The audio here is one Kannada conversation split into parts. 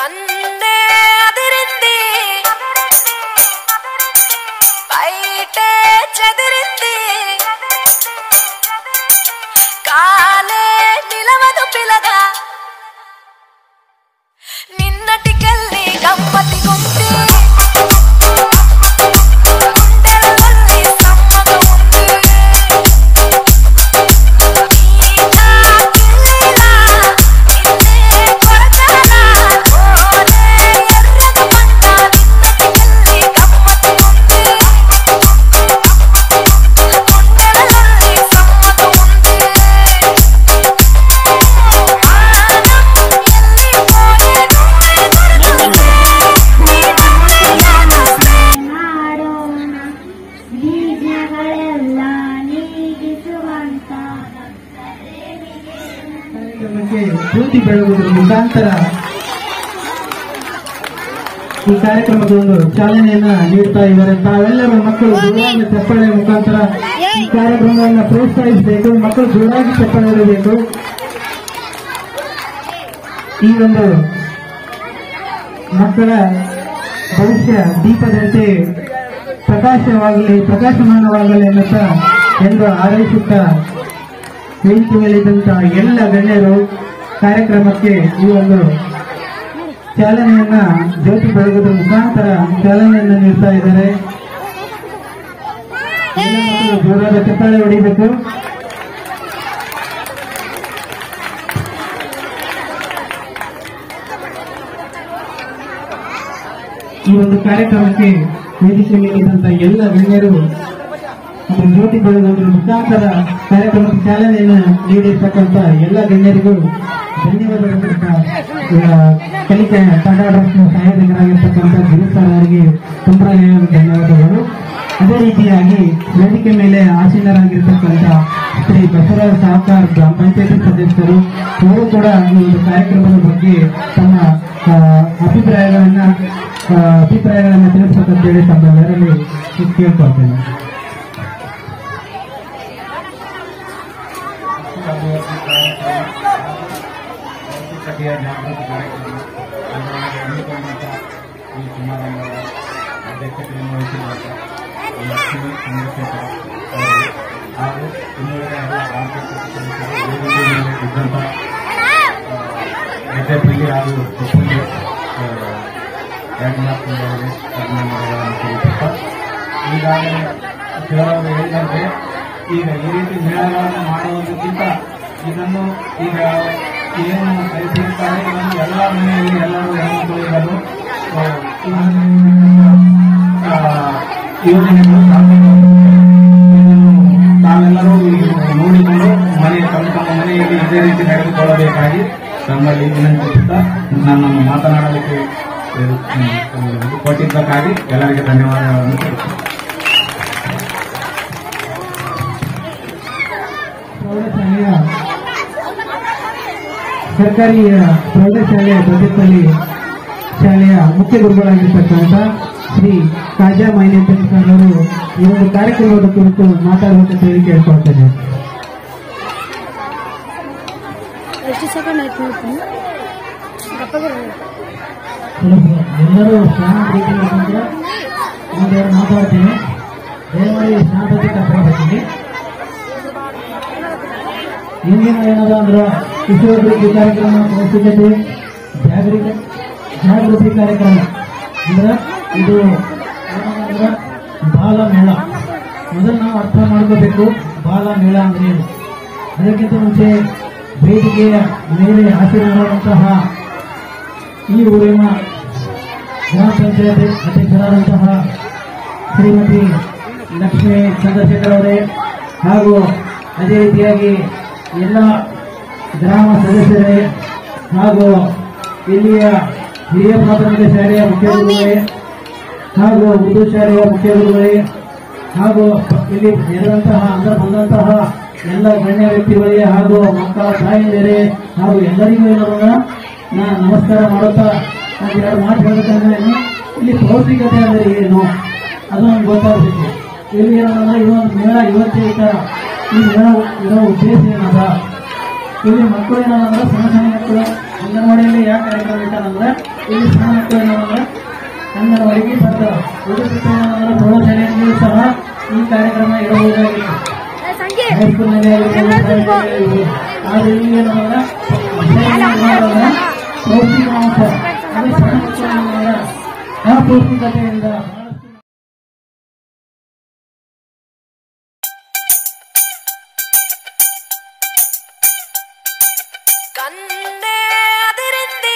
కన్నే అదిరింది బయటే చెదిరింది కాలే నిలవదు పిలగా నిన్నటికెళ్ళి గమ్మతి గుంది గుండెలలోని సమ్మగ ఉంది నీకా కిల్లిలా నిన్నే కొడతానా ఓలే ఎర్రగ పంట నిన్నటికెళ్ళి గమ్మతి గుంది గుండెలలోని సమ్మగ ఉంది ಮಾಡೋಣ ಬೀಜಗಳೆಲ್ಲ ನೀಗಿಸುವಂತ ಕಾರ್ಯಕ್ರಮಕ್ಕೆ ಜ್ಯೋತಿ ಬೆಳಗುವುದರ ಮುಖಾಂತರ ಈ ಕಾರ್ಯಕ್ರಮಕ್ಕೆ ಒಂದು ಚಾಲನೆಯನ್ನ ನೀಡ್ತಾ ಇದ್ದಾರೆ ತಾವೆಲ್ಲರೂ ಮಕ್ಕಳು ಜೋರಾಗಿ ಚಪ್ಪಾಳೆ ಮುಖಾಂತರ ಈ ಕಾರ್ಯಕ್ರಮವನ್ನು ಪ್ರೋತ್ಸಾಹಿಸಬೇಕು ಮಕ್ಕಳು ಜೋರಾಗಿ ಚಪ್ಪಾಳೆ ಹೊಡಿಬೇಕು ಈ ಒಂದು ಮಕ್ಕಳ ಭವಿಷ್ಯ ದೀಪದಂತೆ ಪ್ರಕಾಶವಾಗಲಿ ಪ್ರಕಾಶಮಾನವಾಗಲಿ ಎನ್ನುತ್ತಾ ಎಂದು ಹಾರೈಸುತ್ತಾ ವೇದಿಕೆ ಮೇಲಿದ್ದಂತಹ ಎಲ್ಲ ಗಣ್ಯರು ಕಾರ್ಯಕ್ರಮಕ್ಕೆ ಈ ಒಂದು ಚಾಲನೆಯನ್ನ ಜ್ಯೋತಿ ಬೆಳಗುವುದರ ಮುಖಾಂತರ ಚಾಲನೆಯನ್ನ ನೀಡ್ತಾ ಇದ್ದಾರೆ ಎಲ್ಲ ಮಕ್ಕಳು ಜೋರಾದ ಚಪ್ಪಾಳೆ ಹೊಡಿಬೇಕು ಈ ಒಂದು ಕಾರ್ಯಕ್ರಮಕ್ಕೆ ವೇದಿಕೆ ಮೇಲಿದ್ದಂತಹ ಎಲ್ಲ ಗಣ್ಯರು ಒಂದು ಜ್ಯೋತಿ ಬೆಳಗುವುದರ ಮುಖಾಂತರ ಕಾರ್ಯಕ್ರಮಕ್ಕೆ ಚಾಲನೆಯನ್ನು ನೀಡಿರ್ತಕ್ಕಂಥ ಎಲ್ಲ ಗಣ್ಯರಿಗೂ ಧನ್ಯವಾದಗಳು ಆ, ಕಲಿಕೆ ಟಾಟಾ ಟ್ರಸ್ಟ್ನ ಸಹಾಯಕರಾಗಿರ್ತಕ್ಕಂಥ ಗಿರೀಶ್ ಸರ್ ಅವರಿಗೆ ತುಂಬಾ ಧನ್ಯವಾದಗಳು ಅದೇ ರೀತಿಯಾಗಿ ವೇದಿಕೆ ಮೇಲೆ ಆಸೀನರಾಗಿರ್ತಕ್ಕಂಥ ಶ್ರೀ ಬಸವರಾಜ ಸಹಕಾರ ಗ್ರಾಮ ಪಂಚಾಯತಿ ಸದಸ್ಯರು ಅವರು ಕೂಡ ಈ ಒಂದು ಕಾರ್ಯಕ್ರಮದ ಬಗ್ಗೆ ತಮ್ಮ ಆ, ಅಭಿಪ್ರಾಯಗಳನ್ನ ಆ, ಅಭಿಪ್ರಾಯಗಳನ್ನ ತಿಳಿಸಬೇಕಂತೇಳಿ ತಮ್ಮೆಲ್ಲರಲ್ಲಿ ಕೇಳ್ಕೊಳ್ತೇನೆ ಸಭೆಯ ಜಾಗೃತಿ ಕಾರ್ಯಕ್ರಮ ಅದರೊಳಗೆ ಹಮ್ಮಿಕೊಂಡಂಥ ಈ ಸಮಾರಂಭದ ಅಧ್ಯಕ್ಷತೆಯನ್ನು ವಹಿಸಿರುವಂಥ ಲಕ್ಷ್ಮೀ ಚಂದ್ರಶೇಖರ್ ಅವರು ಹಾಗೂ ಇನ್ನುಳಿದ ಎಲ್ಲ ಗ್ರಾಮ ಪಂಚಾಯತ್ ಸದಸ್ಯರು ವೇದಿಕೆ ಮೇಲೆ ಇದ್ದಂಥ ಗದ್ದೆಪಲ್ಲಿ ಹಾಗೂ ಕುಪ್ಪಳ್ಳಿ ರಂಗನಾಥ್ ಅವರಿಗೆ ಅಭಿನಂದನೆಗಳನ್ನು ತಿಳಿಸುತ್ತಾ ಈಗಾಗಲೇ ಕೆಲವರು ಹೇಳಿದಂತೆ ಈಗ ಈ ರೀತಿ ಮೇಳಗಳನ್ನು ಮಾಡುವುದಕ್ಕಿಂತ ಇದನ್ನು ಈಗ ಏನು ಕಲಿಸಿರುತ್ತಾರೆ ಇದನ್ನು ಎಲ್ಲ ಮನೆಯಲ್ಲಿ ಎಲ್ಲರೂ ಹೆಣ್ಣುಮಕ್ಕಳು ಇರಲು ಆ, ಆ, ಯೋಜನೆಗಳು ಸಾಧ್ಯವಿದೆ. ಇದನ್ನು ತಾವೆಲ್ಲರೂ ಈಗ ನೋಡಿಕೊಂಡು ಮನೆ ತಮ್ಮ ತಮ್ಮ ಮನೆಯಲ್ಲಿ ಇದೇ ರೀತಿ ನಡೆದುಕೊಳ್ಳಬೇಕಾಗಿ ನಮ್ಮಲ್ಲಿ ವಿನಂತಿಸುತ್ತಾ ನನ್ನನ್ನು ಮಾತನಾಡಲಿಕ್ಕೆ ಇದು, ಹ್ಮ್, ಇದು ಕೊಟ್ಟಿದ್ದಕ್ಕಾಗಿ ಎಲ್ಲರಿಗೆ ಧನ್ಯವಾದಗಳನ್ನು ತಿಳಿಸುತ್ತೇನೆ ಪ್ರೌಢಶಾಲೆಯ ಸರ್ಕಾರಿ ಪ್ರೌಢಶಾಲೆಯ ಬದುಕಲ್ಲಿ ಶಾಲೆಯ ಮುಖ್ಯ ಗುರುಗಳಾಗಿರ್ತಕ್ಕಂಥ ಶ್ರೀ ಕಾಜಾ ಮೈನೇಂದ್ರ ಸರ್ ಅವರು ಈ ಒಂದು ಕಾರ್ಯಕ್ರಮದ ಕುರಿತು ಮಾತಾಡಬೇಕಂತ ಹೇಳಿ ಕೇಳ್ಕೊಳ್ತೇನೆ ಎಷ್ಟು ಸೆಕೆಂಡ್ ಆಯ್ತು ನೋಡ್ತೀನಿ ಗಪ್ಪ ಬರೋದು ಎಲ್ಲರೂ ಸ್ನಾನ ರೀತಿಯಲ್ಲಿ ಬಂದ್ರೆ ಒಂದೆರಡು ಮಾತಾಡ್ತೀನಿ ದಯಮಾಡಿ ಸ್ನಾನಕ್ಕೆ ಕರ್ಕೊಂಡು ಹಿಂದಿನ ಏನದ ಅಂದ್ರೆ ಶಿಶುವೃದ್ಧಿ ಕಾರ್ಯಕ್ರಮ ಪ್ರಸ್ತುತತೆ ಜಾಗೃತಿ ಜಾಗೃತಿ ಕಾರ್ಯಕ್ರಮ ಅಂದ್ರೆ ಇದು ಏನಂದ್ರೆ ಬಾಲ ಮೇಳ ಮೊದಲು ನಾವು ಅರ್ಥ ಮಾಡ್ಕೋಬೇಕು ಬಾಲ ಮೇಳ ಅಂದ್ರೆ ಏನು ಅದಕ್ಕಿಂತ ಮುಂಚೆ ವೇದಿಕೆಯ ಮೇಲೆ ಆಸೀನರಾದಂತಹ ಈ ಊರಿನ ಗ್ರಾಮ ಪಂಚಾಯತ್ ಅಧ್ಯಕ್ಷರಾದಂತಹ ಶ್ರೀಮತಿ ಲಕ್ಷ್ಮೀ ಚಂದ್ರಶೇಖರ್ ಅವರೇ ಹಾಗೂ ಅದೇ ರೀತಿಯಾಗಿ ಎಲ್ಲ ಗ್ರಾಮ ಸದಸ್ಯರೇ ಹಾಗೂ ಇಲ್ಲಿಯ ಹಿರಿಯ ಪ್ರಾಥಮಿಕ ಶಾಲೆಯ ಮುಖ್ಯ ಗುರುಗಳೇ ಹಾಗೂ ಉರ್ದು ಶಾಲೆಯ ಮುಖ್ಯ ಗುರುಗಳೇ ಹಾಗೂ ಇಲ್ಲಿ ನೆರೆದಂತಹ ಅಂದ್ರೆ ಬಂದಂತಹ ಎಲ್ಲ ಗಣ್ಯ ವ್ಯಕ್ತಿಗಳಿಗೆ ಹಾಗೂ ಮಕ್ಕಳ ತಾಯಿಯರೇ ಹಾಗೂ ಎಲ್ಲರಿಗೂ ಏನನ್ನ ನಾನು ನಮಸ್ಕಾರ ಮಾಡುತ್ತಾ ನಾನು ಎರಡು ಮಾತು ಹೇಳಬೇಕಂದ್ರೆ ಇಲ್ಲಿ ಪೌಷ್ಟಿಕತೆ ಅಂದರೆ ಏನು ಅದು ನಮ್ಗೆ ಗೊತ್ತಾಗಬೇಕು ಇಲ್ಲಿ ಏನಂದ್ರೆ ಇವತ್ತು ಮೇಳ ಇವತ್ತೇ ಈ ಥರ ಈ ಮೇಳ ಇರೋ ಉದ್ದೇಶ ಏನದ ಇಲ್ಲಿ ಮಕ್ಕಳು ಏನಂದ್ರೆ ಸಣ್ಣ ಸಣ್ಣ ಮಕ್ಕಳು ಅಂಗನವಾಡಿಯಲ್ಲಿ ಯಾಕೆ ಕಾರ್ಯಕ್ರಮ ಇಟ್ಟಾರಂದ್ರೆ ಇಲ್ಲಿ ಸಣ್ಣ ಮಕ್ಕಳು ಏನಂದ್ರೆ ಅಂಗನವಾಡಿಗೆ ಬರ್ತಾರೆ ಉಳಿದ ಏನಂದ್ರೆ ಪ್ರೌಢಶಾಲೆಯಲ್ಲಿ ಸಹ ಈ ಕಾರ್ಯಕ್ರಮ ಇರಬಹುದಾಗಿತ್ತು ಹೈಸ್ಕೂಲ್ನಲ್ಲಿ ಆಗಿರ್ಬೋದು ಪ್ರೈಮರಿಯಲ್ಲಿ ಆಗಿರ್ಬೋದು. ಆದ್ರೆ ಇಲ್ಲಿ ಏನಂದ್ರೆ ಮಕ್ಕಳಿಗೆ ಪೌಷ್ಟಿಕಾಂಶ ಅದು ಸಣ್ಣ ಮಕ್ಕಳು ಏನಂದ್ರೆ ಅಪೌಷ್ಟಿಕತೆಯಿಂದ ಬಹಳಷ್ಟು ಕನ್ನೆ ಅದಿರಿಂದಿ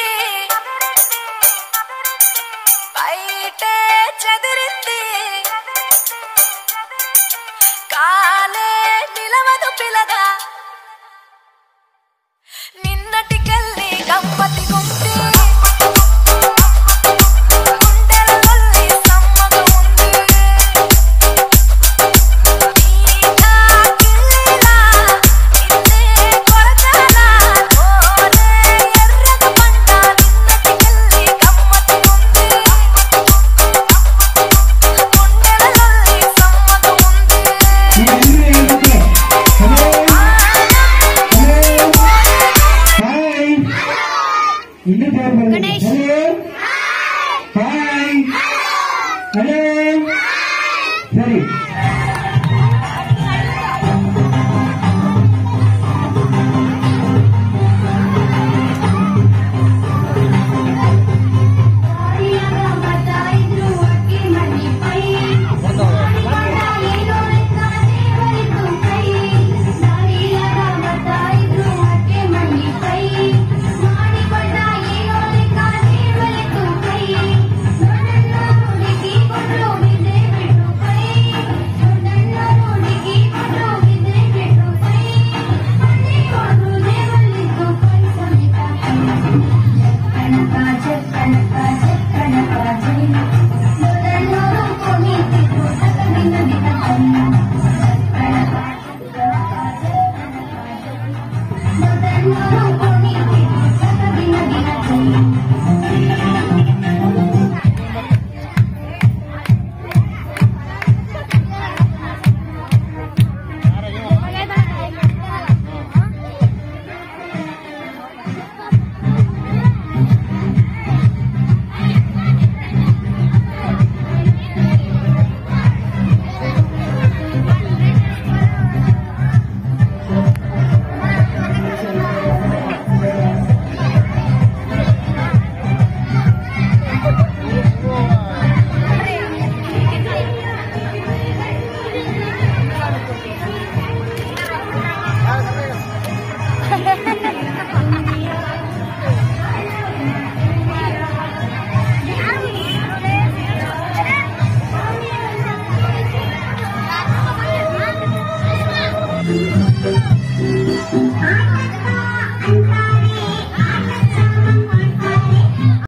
ಬೈಟೆ ಚದುರಿಂದಿ ಕಾಲೇ ನಿಲವದು ಪಿಲಗ